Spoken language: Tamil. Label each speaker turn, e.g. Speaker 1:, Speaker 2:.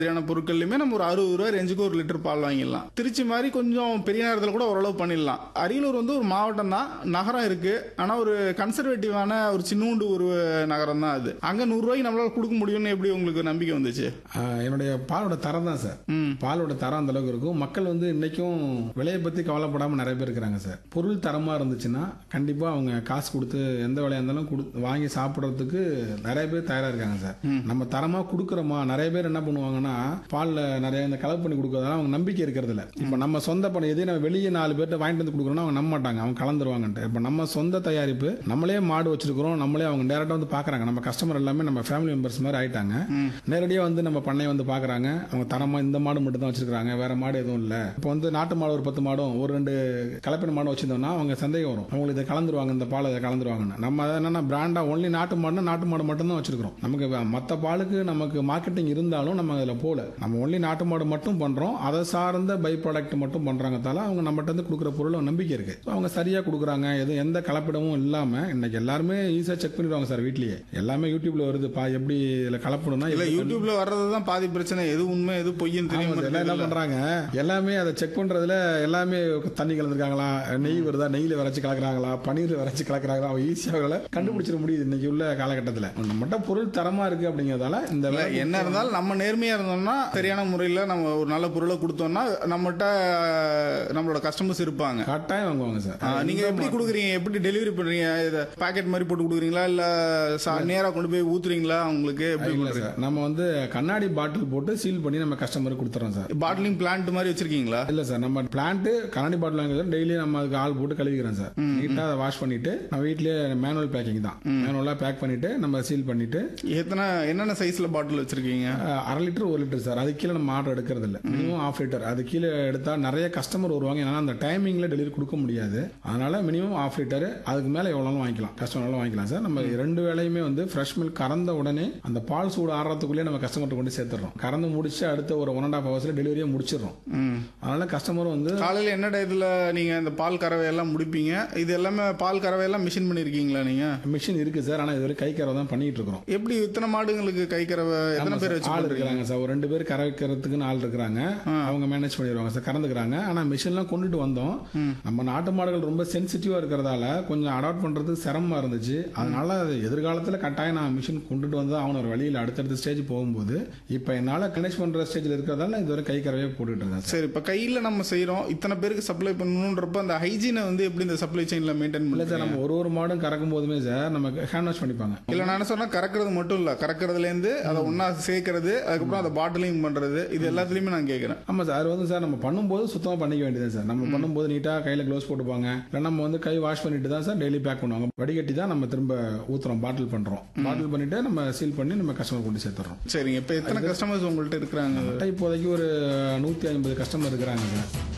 Speaker 1: மாதிரியான பொருட்கள்லையுமே நம்ம ஒரு அறுபது ரூபாய் ரேஞ்சுக்கு ஒரு லிட்டர் பால் வாங்கிடலாம் திருச்சி மாதிரி கொஞ்சம் பெரிய நகரத்தில் கூட ஓரளவு பண்ணிடலாம் அரியலூர் வந்து ஒரு மாவட்டம் தான் நகரம் இருக்கு ஆனா ஒரு கன்சர்வேட்டிவான ஒரு சின்னூண்டு ஒரு நகரம் தான் அது அங்க நூறு ரூபாய்க்கு நம்மளால கொடுக்க முடியும்னு எப்படி உங்களுக்கு நம்பிக்கை வந்துச்சு
Speaker 2: ஆஹ் என்னுடைய பாலோட தரம் தான் சார்
Speaker 1: ம்
Speaker 2: பாலோட தரம் அந்த அளவுக்கு இருக்கும் மக்கள் வந்து இன்னைக்கும் விலையை பத்தி கவலைப்படாம நிறைய பேர் இருக்கிறாங்க சார் பொருள் தரமா இருந்துச்சுன்னா கண்டிப்பா அவங்க காசு கொடுத்து எந்த விலையா இருந்தாலும் கொடு- வாங்கி சாப்பிட்றதுக்கு நிறைய பேர் தயாரா இருக்காங்க சார் நம்ம தரமா கொடுக்குறோமா நிறைய பேர் என்ன பண்ணுவாங்கன்னா பால்ல நிறைய இந்த கலப்பு பண்ணி கொடுக்கறதால அவங்க நம்பிக்கை இருக்கிறது இல்ல இப்ப நம்ம சொந்த பண்ண எதே நம்ம வெளியே நாலு பேர்ட்ட வாங்கிட்டு வந்து கொடுக்குறோம்னா அவங்க நம்ப மாட்டாங்க அவங்க கலந்துருவாங்கன்ட்டு இப்ப நம்ம சொந்த தயாரிப்பு நம்மளே மாடு வச்சிருக்கிறோம் நம்மளே அவங்க டேரக்டா வந்து பாக்குறாங்க நம்ம கஸ்டமர் எல்லாமே நம்ம ஃபேமிலி மெம்பர்ஸ் மாதிரி ஆயிட்டாங்க நேரடியாக வந்து நம்ம பண்ணையை வந்து பார்க்குறாங்க அவங்க தரமாக இந்த மாடு மட்டும் தான் வச்சிருக்காங்க வேற மாடு எதுவும் இல்லை இப்போ வந்து நாட்டு மாடு ஒரு பத்து மாடும் ஒரு ரெண்டு கலப்பின மாடு வச்சிருந்தோம்னா அவங்க சந்தேகம் வரும் அவங்களுக்கு இதை கலந்துருவாங்க இந்த பால் இதை கலந்துருவாங்கன்னு நம்ம அதை என்னன்னா பிராண்டா ஒன்லி நாட்டு மாடுனா நாட்டு மாடு மட்டும் தான் வச்சிருக்கிறோம் நமக்கு மற்ற பாலுக்கு நமக்கு மார்க்கெட்டிங் இருந்தாலும் நம்ம அதில் போல நம்ம ஒன்லி நாட்டு மாடு மட்டும் பண்றோம் அதை சார்ந்த பை ப்ராடக்ட் மட்டும் பண்றாங்கதால அவங்க நம்மகிட்ட இருந்து கொடுக்குற பொருள் நம்பிக்கை இருக்கு So அவங்க சரியா கொடுக்குறாங்க எதுவும் எந்த கலப்பிடமும் இல்லாம இன்னைக்கு எல்லாருமே ஈஸியா செக் பண்ணிடுவாங்க சார் வீட்லயே எல்லாமே யூடியூப்ல வருது பா எப்படி இதுல கலப்படம்னா
Speaker 1: இல்ல
Speaker 2: எப்படி
Speaker 1: யூடியூப்ல வர்றது தான் பாதி பிரச்சனை எது உண்மை எது பொய்ன்னு
Speaker 2: ஆமா சார், எல்லாம் என்ன
Speaker 1: தெரியும்
Speaker 2: பண்றாங்க எல்லாமே அதை செக் பண்றதுல எல்லாமே தண்ணி கலந்துருக்காங்களா நெய் வருதா நெய்ல விரைச்சு கலக்குறாங்களா பன்னீர் விரைச்சு கலக்குறாங்களா அவன் ஈஸியாக கண்டுபிடிச்சிட முடியுது இன்னைக்கு உள்ள காலகட்டத்தில் நம்மகிட்ட பொருள் தரமா இருக்கு அப்படிங்கறதால இந்த
Speaker 1: இல்ல,
Speaker 2: வேலை
Speaker 1: என்ன இருந்தாலும் நம்ம நேர்மையா இருந்தோம்னா சரியான முறையில நம்ம ஒரு நல்ல பொருளை கொடுத்தோம்னா நம்மகிட்ட நம்மளோட கஸ்டமர்ஸ் இருப்பாங்க
Speaker 2: கட்டாயம் வாங்குவாங்க சார்
Speaker 1: ஆ, நீங்க எப்படி கொடுக்குறீங்க எப்படி டெலிவரி பண்றீங்க இத பாக்கெட் மாதிரி போட்டு கொடுக்குறீங்களா இல்ல சா- நேரா கொண்டு போய் ஊத்துறீங்களா உங்களுக்கு எப்படி
Speaker 2: இல்ல சார் நம்ம வந்து கண்ணாடி பாட்டில் போட்டு சீல் பண்ணி நம்ம கஸ்டமருக்கு கொடுத்துறோம் சார்
Speaker 1: பாட்டிலிங் பிளான்ட் மாதிரி வச்சிருக்கீங்களா
Speaker 2: இல்ல சார் நம்ம பிளான்ட் கண்ணாடி பாட்டில் வாங்குறது டெய்லி நம்ம அதுக்கு ஆள் போட்டு கழுவிக்கிறோம் சார் நீட்டா அதை வாஷ் பண்ணிட்டு நம்ம வீட்லயே மேனுவல் பேக்கிங் தான் மேனுவலா பேக் பண்ணிட்டு நம்ம சீல் பண்ணிட்டு
Speaker 1: எத்தனை என்னென்ன சைஸ்ல பாட்டில் வச்சிருக்கீங்க
Speaker 2: அஹ் அரை லிட்டர் ஒரு லிட்டர் சார் அது கீழே நம்ம ஆர்டர் எடுக்கிறது இல்ல மினிமம் ஆஃப் லிட்டர் அது கீழே எடுத்தா நிறைய கஸ்டமர் வருவாங்க ஏன்னா அந்த டைமிங்ல டெலிவரி கொடுக்க முடியாது அதனால மினிமம் ஆஃப் லிட்டர் அதுக்கு மேல எவ்வளவு வாங்கிக்கலாம் கஸ்டமர் வாங்கிக்கலாம் சார் நம்ம ரெண்டு வேலையுமே வந்து ஃப்ரெஷ் மில்க் கறந்த உடனே அந்த பால் சூடு ஆடுறதுக்குள்ளே நம்ம கஸ்டமர்கிட்ட கொண்டு சேர்த்துறோம் கறந்து முடிச்சு அடுத்த ஒரு ஒன் அண்ட் ஆஃப் ஹவர்ஸ்ல டெலிவரியே முடிச்சிடுறோம்
Speaker 1: ம்.
Speaker 2: அதனால கஸ்டமர் வந்து
Speaker 1: காலையில என்ன டயத்துல நீங்க இந்த பால் கறவை எல்லாம் முடிப்பீங்க இது எல்லாமே பால் கறவை எல்லாம் மிஷின் பண்ணிருக்கீங்களா நீங்க
Speaker 2: மிஷின் இருக்கு சார் ஆனா இதுவரை கை கறவை தான் பண்ணிட்டு இருக்கிறோம்
Speaker 1: எப்படி இத்தனை மாடுங்களுக்கு கை கறவை எத்தனை பேர் வச்சு
Speaker 2: ஆள்
Speaker 1: பண்றீங்க?
Speaker 2: இருக்கிறாங்க சார் ஒரு ரெண்டு பேர் கறக்கிறதுக்குன்னு ஆள் இருக்கிறாங்க அவங்க மேனேஜ் பண்ணிடுவாங்க சார் கறந்துக்கிறாங்க ஆனா மிஷின்லாம் கொண்டுட்டு வந்தோம் நம்ம நாட்டு மாடுகள் ரொம்ப சென்சிட்டிவா இருக்கிறதால கொஞ்சம் அடாப்ட் பண்றதுக்கு சிரமமா இருந்துச்சு அதனால அது எதிர்காலத்துல கட்டாயம் நான் மிஷின் கொண்டுட்டு வந்து அவன ஒரு வழியில் அடுத்தடுத்த ஸ்டேஜ் போகும்போது இப்போ என்னால கனெக்ட் பண்ற ஸ்டேஜ்ல இருக்கிறதால நான் இதுவரை கை கறவையே போட்டுட்டு இருக்கேன் சார்
Speaker 1: சரி இப்ப கையில நம்ம செய்றோம் இத்தனை பேருக்கு சப்ளை பண்ணணும்ன்றப்ப அந்த ஹைஜீனை வந்து எப்படி இந்த சப்ளை செயின்ல மெயின்டைன்
Speaker 2: இல்ல
Speaker 1: பண்ணல
Speaker 2: சார் நம்ம ஒரு ஒரு மாடும் கறக்கும் போதுமே சார் நம்ம ஹேண்ட் வாஷ் பண்ணிப்பாங்க
Speaker 1: இல்ல நான் என்ன சொன்னா கறக்கிறது மட்டும் இல்ல கறக்கிறதுல இருந்து அதை ஒன்னா சேர்க்கறது அதுக்கப்புறம் அதை பாட்டிலிங் பண்றது இது எல்லாத்துலயுமே நான் கேக்குறேன்
Speaker 2: ஆமா சார் அது வந்து சார் நம்ம பண்ணும்போது சுத்தமா பண்ணிக்க வேண்டியது சார் நம்ம பண்ணும்போது நீட்டா கையில க்ளோஸ் போட்டுப்பாங்க இல்லை நம்ம வந்து கை வாஷ் பண்ணிட்டு தான் சார் டெய்லி பேக் பண்ணுவாங்க வடிகட்டி தான் நம்ம திரும்ப ஊத்துறோம் பாட்டில் பண்றோம் பாட்டில் பண்ணிட்டு நம்ம சீல் பண்ணி நம்ம கஸ்டமர் கொண்டு சேர்த்துறோம்
Speaker 1: சரிங்க இப்ப எத்தனை கஸ்டமர்ஸ் உங்கள்ட்ட இருக்கிறாங்க
Speaker 2: இப்போதைக்கு ஒரு நூத்தி ஐம்பது கஸ்டமர் இருக்கிறாங்க சார்